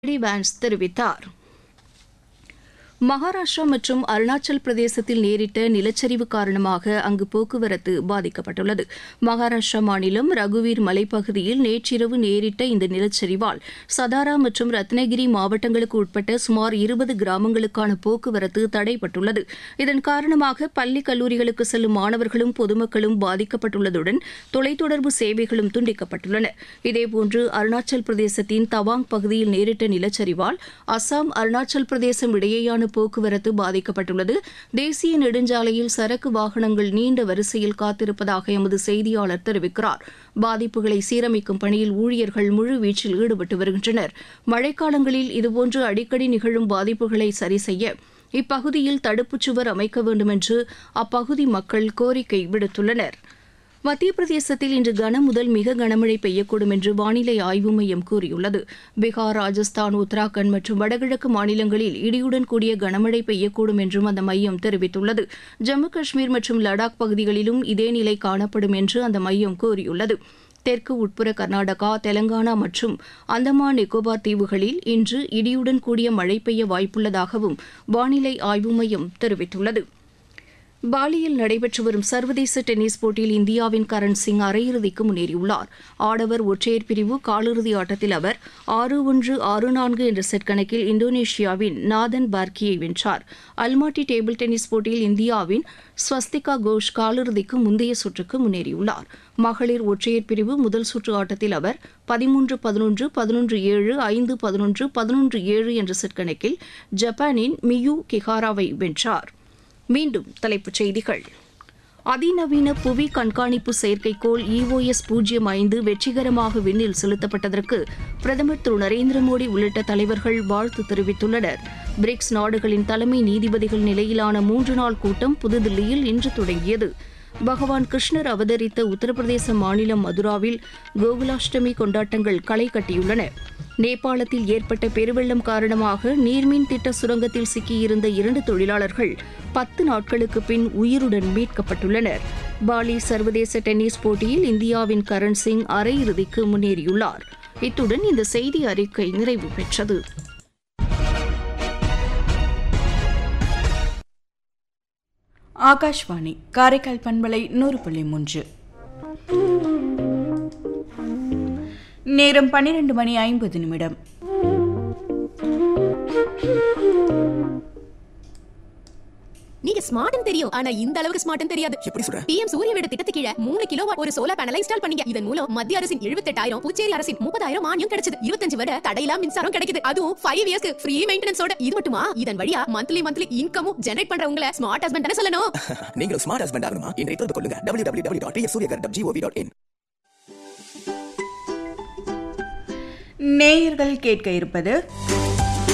D வான்ஸ் தெரிவித்தார் மகாராஷ்டிரா மற்றும் அருணாச்சல் பிரதேசத்தில் நேரிட்ட நிலச்சரிவு காரணமாக அங்கு போக்குவரத்து பாதிக்கப்பட்டுள்ளது மகாராஷ்டிரா மாநிலம் ரகுவீர் மலைப்பகுதியில் நேற்றிரவு நேரிட்ட இந்த நிலச்சரிவால் சதாரா மற்றும் ரத்னகிரி மாவட்டங்களுக்கு உட்பட்ட சுமார் இருபது கிராமங்களுக்கான போக்குவரத்து தடைப்பட்டுள்ளது இதன் காரணமாக பள்ளி கல்லூரிகளுக்கு செல்லும் மாணவர்களும் பொதுமக்களும் பாதிக்கப்பட்டுள்ளதுடன் தொலைத்தொடர்பு சேவைகளும் துண்டிக்கப்பட்டுள்ளன இதேபோன்று அருணாச்சல் பிரதேசத்தின் தவாங் பகுதியில் நேரிட்ட நிலச்சரிவால் அசாம் அருணாச்சல் பிரதேசம் இடையேயான போக்குவரத்து பாதிக்கப்பட்டுள்ளது தேசிய நெடுஞ்சாலையில் சரக்கு வாகனங்கள் நீண்ட வரிசையில் காத்திருப்பதாக எமது செய்தியாளர் தெரிவிக்கிறார் பாதிப்புகளை சீரமைக்கும் பணியில் ஊழியர்கள் முழுவீச்சில் ஈடுபட்டு வருகின்றனர் மழைக்காலங்களில் இதுபோன்று அடிக்கடி நிகழும் பாதிப்புகளை சரி செய்ய இப்பகுதியில் தடுப்புச் சுவர் அமைக்க வேண்டும் என்று அப்பகுதி மக்கள் கோரிக்கை விடுத்துள்ளனர் மத்திய பிரதேசத்தில் இன்று கன முதல் மிக கனமழை பெய்யக்கூடும் என்று வானிலை ஆய்வு மையம் கூறியுள்ளது பீகார் ராஜஸ்தான் உத்தராகண்ட் மற்றும் வடகிழக்கு மாநிலங்களில் இடியுடன் கூடிய கனமழை பெய்யக்கூடும் என்றும் அந்த மையம் தெரிவித்துள்ளது ஜம்மு காஷ்மீர் மற்றும் லடாக் பகுதிகளிலும் இதே நிலை காணப்படும் என்று அந்த மையம் கூறியுள்ளது தெற்கு உட்புற கர்நாடகா தெலங்கானா மற்றும் அந்தமான் நிக்கோபார் தீவுகளில் இன்று இடியுடன் கூடிய மழை பெய்ய வாய்ப்புள்ளதாகவும் வானிலை ஆய்வு மையம் தெரிவித்துள்ளது பாலியில் நடைபெற்று வரும் சர்வதேச டென்னிஸ் போட்டியில் இந்தியாவின் கரண் சிங் அரையிறுதிக்கு முன்னேறியுள்ளார் ஆடவர் ஒற்றையர் பிரிவு காலிறுதி ஆட்டத்தில் அவர் ஆறு ஒன்று ஆறு நான்கு என்ற செட் கணக்கில் இந்தோனேஷியாவின் நாதன் பார்க்கியை வென்றார் அல்மாட்டி டேபிள் டென்னிஸ் போட்டியில் இந்தியாவின் ஸ்வஸ்திகா கோஷ் காலிறுதிக்கு முந்தைய சுற்றுக்கு முன்னேறியுள்ளார் மகளிர் ஒற்றையர் பிரிவு முதல் சுற்று ஆட்டத்தில் அவர் பதிமூன்று பதினொன்று பதினொன்று ஏழு ஐந்து பதினொன்று பதினொன்று ஏழு என்ற செட் கணக்கில் ஜப்பானின் மியூ கிஹாராவை வென்றார் மீண்டும் தலைப்புச் செய்திகள் அதிநவீன புவி கண்காணிப்பு செயற்கைக்கோள் இஓஎஸ் பூஜ்ஜியம் ஐந்து வெற்றிகரமாக விண்ணில் செலுத்தப்பட்டதற்கு பிரதமர் திரு நரேந்திர மோடி உள்ளிட்ட தலைவர்கள் வாழ்த்து தெரிவித்துள்ளனர் பிரிக்ஸ் நாடுகளின் தலைமை நீதிபதிகள் நிலையிலான மூன்று நாள் கூட்டம் புதுதில்லியில் இன்று தொடங்கியது பகவான் கிருஷ்ணர் அவதரித்த உத்தரப்பிரதேச மாநிலம் மதுராவில் கோகுலாஷ்டமி கொண்டாட்டங்கள் களை கட்டியுள்ளன நேபாளத்தில் ஏற்பட்ட பெருவெள்ளம் காரணமாக நீர்மின் திட்ட சுரங்கத்தில் சிக்கியிருந்த இரண்டு தொழிலாளர்கள் பத்து நாட்களுக்கு பின் உயிருடன் மீட்கப்பட்டுள்ளனர் பாலி சர்வதேச டென்னிஸ் போட்டியில் இந்தியாவின் கரண் சிங் அரையிறுதிக்கு முன்னேறியுள்ளார் இத்துடன் இந்த செய்தி அறிக்கை நிறைவு பெற்றது ஆகாஷ்வாணி காரைக்கால் பண்பலை நூறு புள்ளி மூன்று நேரம் பன்னிரண்டு மணி ஐம்பது நிமிடம் நீங்க ஸ்மார்ட்னு தெரியும் ஆனா இந்த அளவுக்கு ஸ்மார்ட்னு தெரியாது எப்படி சொல்ற பிஎம் சூரிய வீடு திட்டத்து கீழ மூணு கிலோ ஒரு சோலார் பேனல் இன்ஸ்டால் பண்ணீங்க இதன் மூலம் மத்திய அரசின் எழுபத்தெட்டாயிரம் புதுச்சேரி அரசின் முப்பதாயிரம் மானியம் கிடைச்சது இருபத்தஞ்சு வரை தடையில்லா மின்சாரம் கிடைக்குது அதுவும் ஃபைவ் இயர்ஸ்க்கு ஃப்ரீ மெயின்டெனன்ஸோட இது மட்டுமா இதன் வழியா மந்த்லி மந்த்லி இன்கமும் ஜெனரேட் பண்றவங்கள ஸ்மார்ட் ஹஸ்பண்ட் தானே சொல்லணும் நீங்களும் ஸ்மார்ட் ஹஸ்பண்ட் ஆகணுமா இன்றைய தொடர்பு கொள்ளுங்க W W W dot Suryaghar dot G O V dot in நேயர்கள் கேட்க இருப்பது